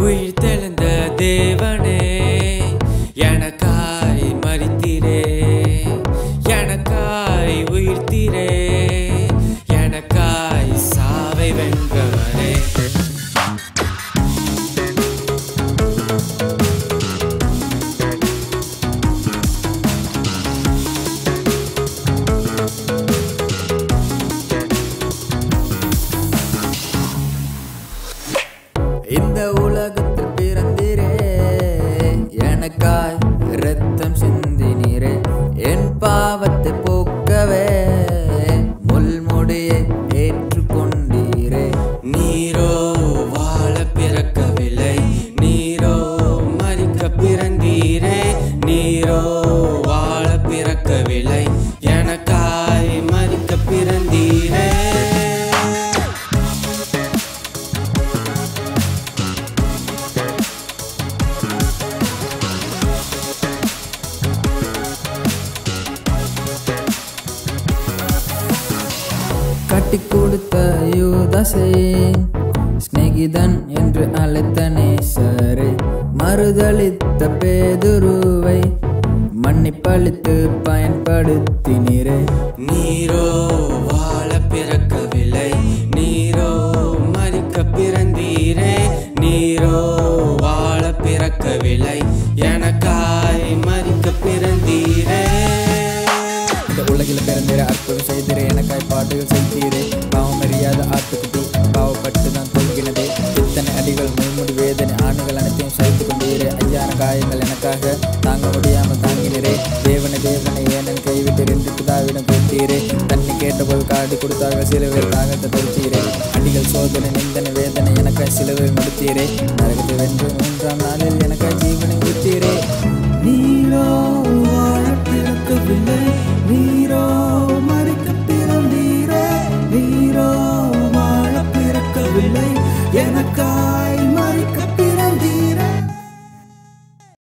உயிர் தெழுந்த தேவனே எனக்காய் மறித்தீரே எனக்காய் உயிர்த்தீரே எனக்காய் சாவை வென்றவனே இந்த உலகத்தில் பிறந்தீரே எனக்காய் ரத்தம் சிந்தினீரே என் பாவத்தை போக்கவே முள்முடியை ஏற்றுக்கொண்டீரே நீரோ வாழ பிறக்கவில்லை நீரோ மறிக்க பிறந்தீரே நீரோ வாழ பிறக்கவில்லை எனக்காய் மறிக்க பிறந்தீரே கட்டி கொடுத்த யூதசை சிநேகிதன் என்று அழைத்த நேசரே மறுதளித்த பேதுருவை மன்னிப்பளித்து பயன்படுத்தினீரே நீரோ வாழ பிறக்கவில்லை நீரோ மறிக்க பிறந்தீரே நீரோ வாழ பிறக்கவில்லை எனக்காய் மறிக்க பிறந்தீரே இந்த உலகில் பிறந்தீரே அற்புதம் செய்தீரே எனக்காய் பாட்டுகள் செய்தீரே பாவம் அறியாத ஆட்டுக்குட்டி பாவப்பட்டு தான் கொள்கிறதே இத்தனை அடிகள் முள்முடி வேதனை ஆணுகள் அனைத்தையும் சகித்து கொண்டீரே ஐயான காயங்கள் எனக்காக தாங்க முடியாமல் தாங்கினீரே தேவனை தேவனை ஏனன் கைவிட்டு ரெண்டு பிதாவிடம் கேட்டீரே தண்ணி கேட்டபோது காடி கொடுத்தார்கள் சிலுவை தாகத்தை தொடுத்தீரே அடிகள் சோதனை நிந்தனை வேதனை எனக்காய் சிலுவை முடித்தீரே நரகத்தை வென்று மூன்றாம் நாளில் எனக்காய் ஜீவனை கொடுத்தீரே நீரோ வாழ பிறக்கவில்லை நீரோ மறிக்க பிறந்தீரே நீரோ வாழ பிறக்கவில்லை எனக்கா